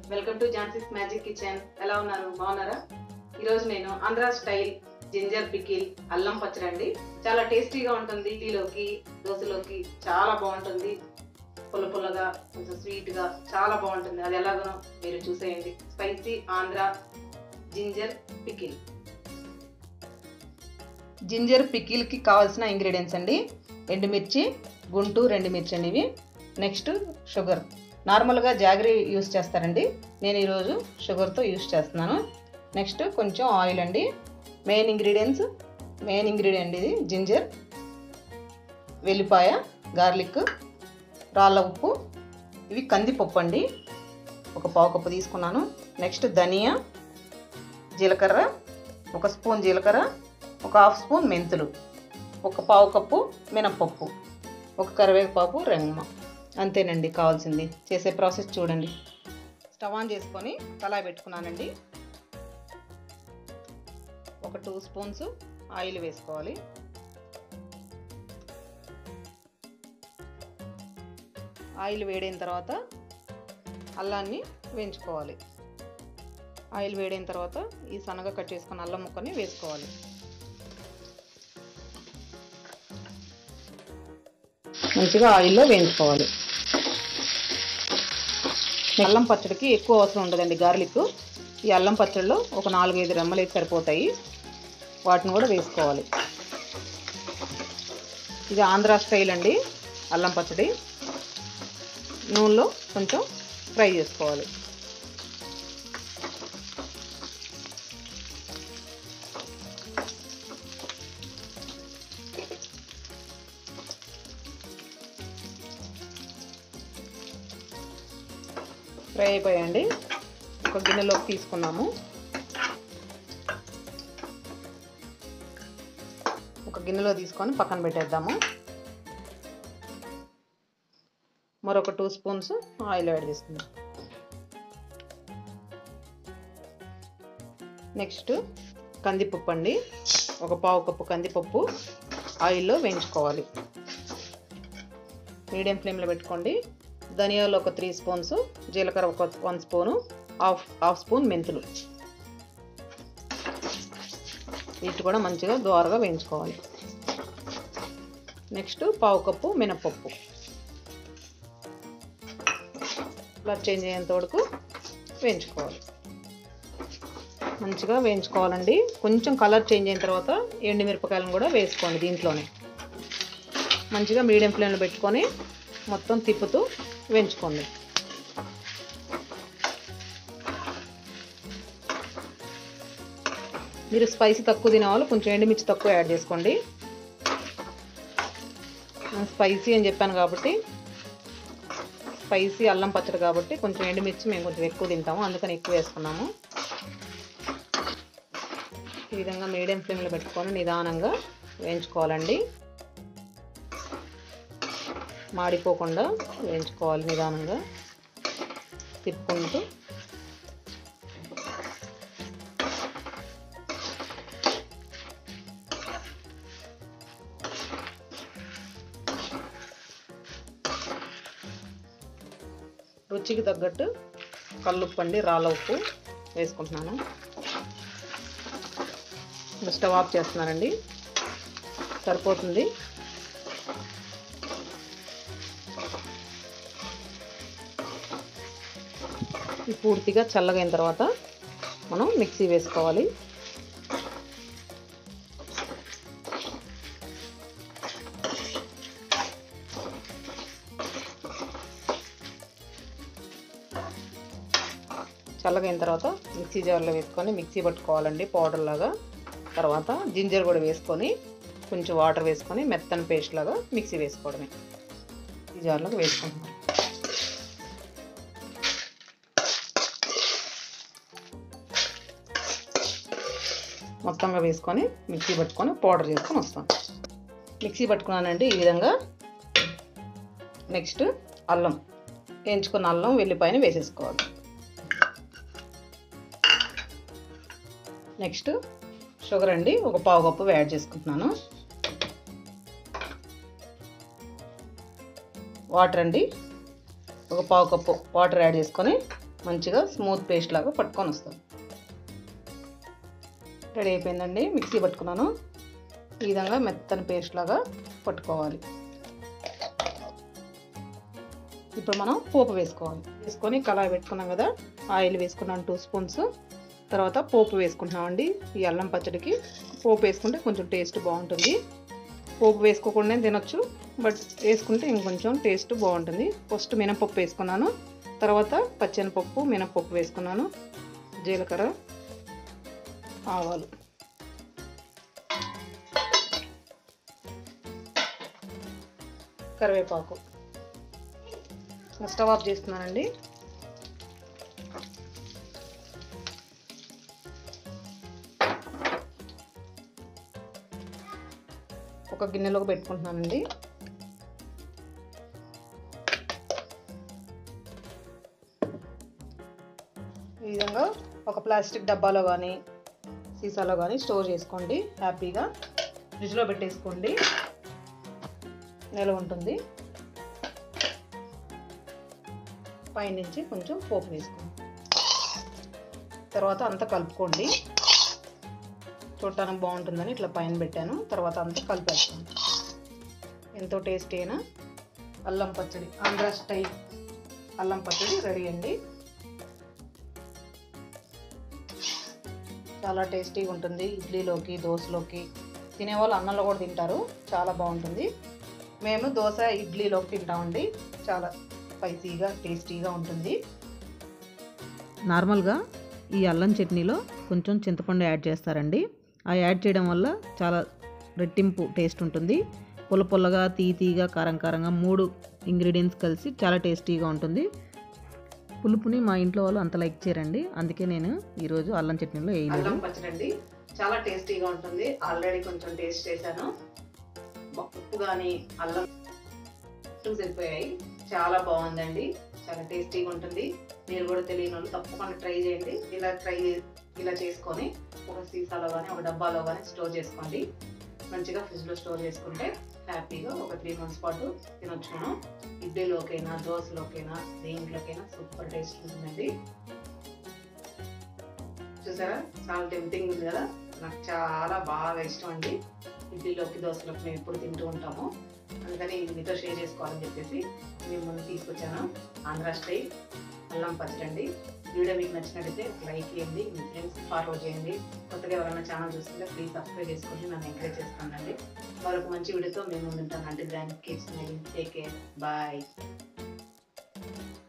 welcome to Jhansi's magic kitchen ఎలా ఉన్నారు బాగున్నారా ఈరోజు నేను ఆంధ్ర స్టైల్ జింజర్ పికిల్ అల్లం పచ్చడి అండి చాలా టేస్టీగా ఉంటుంది టీలోకి దోశలోకి చాలా బాగుంటుంది పుల్ల పుల్లగా కొంచెం స్వీట్గా చాలా బాగుంటుంది అది ఎలాగనో మీరు చూసేయండి spicy Andhra ginger pickle ginger పికిల్కి కావాల్సిన ఇంగ్రీడియంట్స్ అండి ఎండుమిర్చి గుంటు రెండు మిర్చి అండి ఇవి నెక్స్ట్ షుగర్ నార్మల్గా జాగరీ యూస్ చేస్తారండి నేను ఈరోజు షుగర్తో యూస్ చేస్తున్నాను నెక్స్ట్ కొంచెం ఆయిల్ అండి మెయిన్ ఇంగ్రీడియంట్స్ మెయిన్ ఇంగ్రీడియంట్ ఇది జింజర్ వెల్లిపాయ గార్లిక్ రాళ్ళ ఉప్పు ఇవి కందిపప్పు అండి ఒక పావు కప్పు తీసుకున్నాను నెక్స్ట్ ధనియా జీలకర్ర ఒక స్పూన్ జీలకర్ర ఒక హాఫ్ స్పూన్ మెంతులు ఒక పావు కప్పు మినప్పప్పు ఒక కరివేపాకు రెంగమ అంతేనండి కావాల్సింది చేసే ప్రాసెస్ చూడండి స్టవ్ ఆన్ చేసుకొని కళాయి పెట్టుకున్నానండి ఒక టూ స్పూన్స్ ఆయిల్ వేసుకోవాలి ఆయిల్ వేడైన తర్వాత అల్లాన్ని వేయించుకోవాలి ఆయిల్ వేడైన తర్వాత ఈ సన్నగా కట్ చేసుకున్న అల్లం ముక్కని వేసుకోవాలి మంచిగా ఆయిల్లో వేయించుకోవాలి అల్లం పచ్చడికి ఎక్కువ అవసరం ఉండదండి గార్లిక్ ఈ అల్లం పచ్చడిలో ఒక నాలుగైదు రెమ్మలు వేసి సరిపోతాయి వాటిని కూడా వేసుకోవాలి ఇది ఆంధ్ర స్టైల్ అండి అల్లం పచ్చడి నూనెలో కొంచెం ఫ్రై చేసుకోవాలి ఫ్రై అయిపోయాయండి ఒక గిన్నెలోకి తీసుకున్నాము ఒక గిన్నెలో తీసుకొని పక్కన పెట్టేద్దాము మరొక టూ స్పూన్స్ ఆయిల్ యాడ్ చేసుకుందాం నెక్స్ట్ కందిపప్పు అండి ఒక పావు కప్పు కందిపప్పు ఆయిల్లో వేయించుకోవాలి మీడియం ఫ్లేమ్లో పెట్టుకోండి ధనియాలు ఒక త్రీ స్పూన్స్ జీలకర్ర ఒక one spoon half half spoon మెంతులు వీటి కూడా మంచిగా దోరగా వేయించుకోవాలి నెక్స్ట్ పావు కప్పు మినపప్పు కలర్ చేంజ్ అయ్యేంత వరకు వేయించుకోవాలి మంచిగా వేయించుకోవాలండి కొంచెం కలర్ చేంజ్ అయిన తర్వాత ఎండుమిరపకాయలను కూడా వేసుకోండి దీంట్లోనే మంచిగా మీడియం ఫ్లేమ్లో పెట్టుకొని మొత్తం తిప్పుతూ వేయించుకోండి మీరు స్పైసీ తక్కువ తినేవాళ్ళు కొంచెం ఎండుమిర్చి తక్కువ యాడ్ చేసుకోండి స్పైసీ అని చెప్పాను కాబట్టి స్పైసీ అల్లం పచ్చడి కాబట్టి కొంచెం ఎండుమిర్చి మేము కొంచెం ఎక్కువ తింటాము అందుకని ఎక్కువ వేసుకున్నాము ఈ విధంగా మీడియం ఫ్లేమ్లో పెట్టుకొని నిదానంగా వేయించుకోవాలండి మాడిపోకుండా వేయించుకోవాలి నిదానంగా తిప్పుకుంటూ రుచికి తగ్గట్టు కల్లుప్పు అండి రాళ్ళ ఉప్పు వేసుకుంటున్నాను స్టవ్ ఆఫ్ చేస్తున్నానండి సరిపోతుంది పూర్తిగా చల్లగైన తర్వాత మనం మిక్సీ వేసుకోవాలి చల్లగైన తర్వాత మిక్సీ జార్లో వేసుకొని మిక్సీ పట్టుకోవాలండి పౌడర్ లాగా తర్వాత జింజర్ కూడా వేసుకొని కొంచెం వాటర్ వేసుకొని మెత్తని పేస్ట్ లాగా మిక్సీ వేసుకోవడమే ఈ జార్లోకి వేసుకుంటున్నాం మొత్తంగా వేసుకొని మిక్సీ పట్టుకొని పౌడర్ చేసుకొని వస్తాం మిక్సీ పట్టుకున్నానండి ఈ విధంగా నెక్స్ట్ అల్లం వేయించుకున్న అల్లం వెల్లిపాయన వేసేసుకోవాలి నెక్స్ట్ షుగర్ అండి ఒక పావు కప్పు యాడ్ చేసుకుంటున్నాను వాటర్ అండి ఒక పావు కప్పు వాటర్ యాడ్ చేసుకొని మంచిగా స్మూత్ పేస్ట్ లాగా పట్టుకొని వస్తుంది రెడీ అయిపోయిందండి మిక్సీ పట్టుకున్నాను ఈ విధంగా మెత్తని పేస్ట్ లాగా పట్టుకోవాలి ఇప్పుడు మనం పోపు వేసుకోవాలి వేసుకొని కళాయి పెట్టుకున్నాం కదా ఆయిల్ వేసుకున్నాను టూ స్పూన్స్ తర్వాత పోపు వేసుకుంటున్నామండి ఈ అల్లం పచ్చడికి పోపు వేసుకుంటే కొంచెం టేస్ట్ బాగుంటుంది పోపు వేసుకోకుండా తినొచ్చు బట్ వేసుకుంటే ఇంకొంచెం టేస్ట్ బాగుంటుంది ఫస్ట్ మినపప్పు వేసుకున్నాను తర్వాత పచ్చెనపప్పు మినపప్పు వేసుకున్నాను జీలకర్ర ఆవాలు కరివేపాకు స్టవ్ ఆఫ్ చేస్తున్నానండి ఒక గిన్నెలోకి పెట్టుకుంటున్నానండి ఈ విధంగా ఒక ప్లాస్టిక్ డబ్బాలో కానీ సీసాలో కానీ స్టోర్ చేసుకోండి హ్యాపీగా ఫ్రిడ్జ్లో పెట్టేసుకోండి నిల్వ ఉంటుంది పైనుంచి కొంచెం పోపు వేసుకోండి తర్వాత అంతా కలుపుకోండి చూడటానికి బాగుంటుందని ఇట్లా పైన పెట్టాను తర్వాత అంతా కలిపేస్తాను ఎంతో టేస్టీ అయినా అల్లం పచ్చడి ఆంధ్ర స్టైల్ అల్లం పచ్చడి రెడీ అండి చాలా టేస్టీగా ఉంటుంది ఇడ్లీలోకి దోశలోకి తినేవాళ్ళు అన్నంలో కూడా తింటారు చాలా బాగుంటుంది మేము దోశ ఇడ్లీలోకి తింటామండి చాలా స్పైసీగా టేస్టీగా ఉంటుంది నార్మల్గా ఈ అల్లం చట్నీలో కొంచెం చింతపండు యాడ్ చేస్తారండి ఆ యాడ్ చేయడం వల్ల చాలా రెట్టింపు టేస్ట్ ఉంటుంది పుల్ల పుల్లగా తీ తీగా కారం కారంగా మూడు ఇంగ్రీడియంట్స్ కలిసి చాలా టేస్టీగా ఉంటుంది పులుపుని మా ఇంట్లో వాళ్ళు అంత లైక్ చేయరండి అందుకే నేను ఈరోజు అల్లం చట్నీలో వేయలేదు అల్లం పచ్చడి అండి చాలా టేస్టీగా ఉంటుంది ఆల్రెడీ కొంచెం టేస్ట్ చేశాను బ- ఉప్పు కానీ అల్లం సరిపోయాయి చాలా బాగుందండి చాలా టేస్టీగా ఉంటుంది మీరు కూడా తెలియని వాళ్ళు తప్పకుండా ట్రై చేయండి ఇలా ట్రై ఇలా చేసుకొని ఒక సీసాలో కానీ ఒక డబ్బాలో కానీ స్టోర్ చేసుకోండి మంచిగా ఫ్రిడ్జ్లో స్టోర్ చేసుకుంటే హ్యాపీగా ఒక త్రీ మంత్స్ పాటు తినొచ్చు మనం ఇడ్లీలోకైనా దోశలోకైనా దేంట్లోకైనా సూపర్ టేస్ట్ ఉంటుందండి చూసారా చాలా టెంప్టింగ్ ఉంది కదా నాకు చాలా బాగా ఇష్టం అండి ఇడ్లీలోకి దోశలోకి మేము ఎప్పుడు తింటూ ఉంటాము అందుకని ఇది మీతో షేర్ చేసుకోవాలని చెప్పేసి మేము ముందు తీసుకొచ్చాను ఆంధ్ర స్టైల్ అల్లం పచ్చడి అండి వీడియో మీకు నచ్చినట్టయితే లైక్ చేయండి మీ ఫ్రెండ్స్ ఫార్వర్డ్ చేయండి కొత్తగా ఎవరైనా ఛానల్ చూస్తుంటే ప్లీజ్ సబ్స్క్రైబ్ చేసుకోండి నన్ను ఎంకరేజ్ చేస్తానండి మరొక మంచి వీడియోతో మేము ముందుంటాను అంటే దానికి టేక్ కేర్ బాయ్